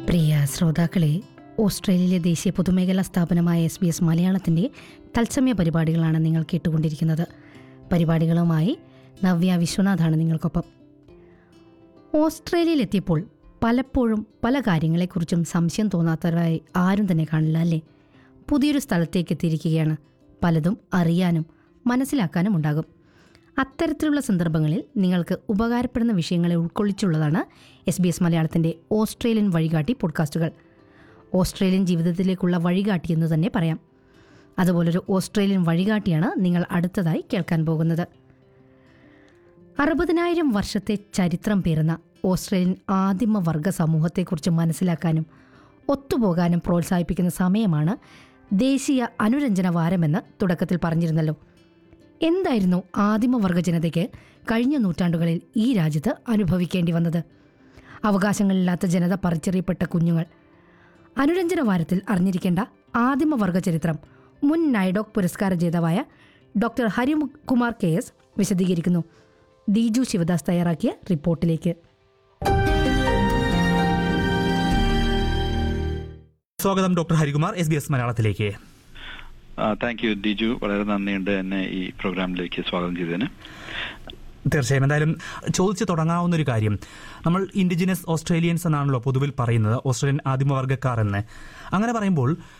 പ്രിയ ശ്രോതാക്കളെ ഓസ്ട്രേലിയയിലെ ദേശീയ പൊതുമേഖലാ സ്ഥാപനമായ എസ് ബി എസ് മലയാളത്തിൻ്റെ തത്സമയ പരിപാടികളാണ് നിങ്ങൾ കേട്ടുകൊണ്ടിരിക്കുന്നത് പരിപാടികളുമായി നവ്യ വിശ്വനാഥാണ് നിങ്ങൾക്കൊപ്പം ഓസ്ട്രേലിയയിലെത്തിയപ്പോൾ പലപ്പോഴും പല കാര്യങ്ങളെക്കുറിച്ചും സംശയം തോന്നാത്തവരായി ആരും തന്നെ കാണില്ല അല്ലേ പുതിയൊരു സ്ഥലത്തേക്ക് എത്തിയിരിക്കുകയാണ് പലതും അറിയാനും മനസ്സിലാക്കാനും ഉണ്ടാകും അത്തരത്തിലുള്ള സന്ദർഭങ്ങളിൽ നിങ്ങൾക്ക് ഉപകാരപ്പെടുന്ന വിഷയങ്ങളെ ഉൾക്കൊള്ളിച്ചുള്ളതാണ് എസ് ബി എസ് മലയാളത്തിൻ്റെ ഓസ്ട്രേലിയൻ വഴികാട്ടി പോഡ്കാസ്റ്റുകൾ ഓസ്ട്രേലിയൻ ജീവിതത്തിലേക്കുള്ള വഴികാട്ടി എന്ന് തന്നെ പറയാം അതുപോലൊരു ഓസ്ട്രേലിയൻ വഴികാട്ടിയാണ് നിങ്ങൾ അടുത്തതായി കേൾക്കാൻ പോകുന്നത് അറുപതിനായിരം വർഷത്തെ ചരിത്രം പേറുന്ന ഓസ്ട്രേലിയൻ ആദിമ വർഗ സമൂഹത്തെക്കുറിച്ച് മനസ്സിലാക്കാനും ഒത്തുപോകാനും പ്രോത്സാഹിപ്പിക്കുന്ന സമയമാണ് ദേശീയ അനുരഞ്ജന വാരമെന്ന് തുടക്കത്തിൽ പറഞ്ഞിരുന്നല്ലോ എന്തായിരുന്നു ആദിമവർഗ ജനതയ്ക്ക് കഴിഞ്ഞ നൂറ്റാണ്ടുകളിൽ ഈ രാജ്യത്ത് അനുഭവിക്കേണ്ടി വന്നത് അവകാശങ്ങളില്ലാത്ത ജനത പറിച്ചെറിയപ്പെട്ട കുഞ്ഞുങ്ങൾ അനുരഞ്ജന വാരത്തിൽ അറിഞ്ഞിരിക്കേണ്ട ആദിമവർഗ ചരിത്രം മുൻ നൈഡോക് പുരസ്കാര ജേതാവായ ഡോക്ടർ ഹരികുമാർ കെ എസ് വിശദീകരിക്കുന്നു ദീജു ശിവദാസ് തയ്യാറാക്കിയ റിപ്പോർട്ടിലേക്ക് സ്വാഗതം doctor Harikumar S B S മലയാളത്തിലേക്ക് താങ്ക് യു ദിജു വളരെ നന്ദിയുണ്ട് എന്നെ ഈ പ്രോഗ്രാമിലേക്ക് സ്വാഗതം ചെയ്തതിന് തീർച്ചയായും എന്തായാലും ചോദിച്ചു തുടങ്ങാവുന്ന ഒരു കാര്യം നമ്മൾ ഇൻഡിജിനസ് ഓസ്ട്രേലിയൻസ് എന്നാണല്ലോ പൊതുവിൽ പറയുന്നത് ഓസ്ട്രേലിയൻ ആദിമവർഗ്ഗക്കാർ എന്ന് അങ്ങനെ പറയുമ്പോൾ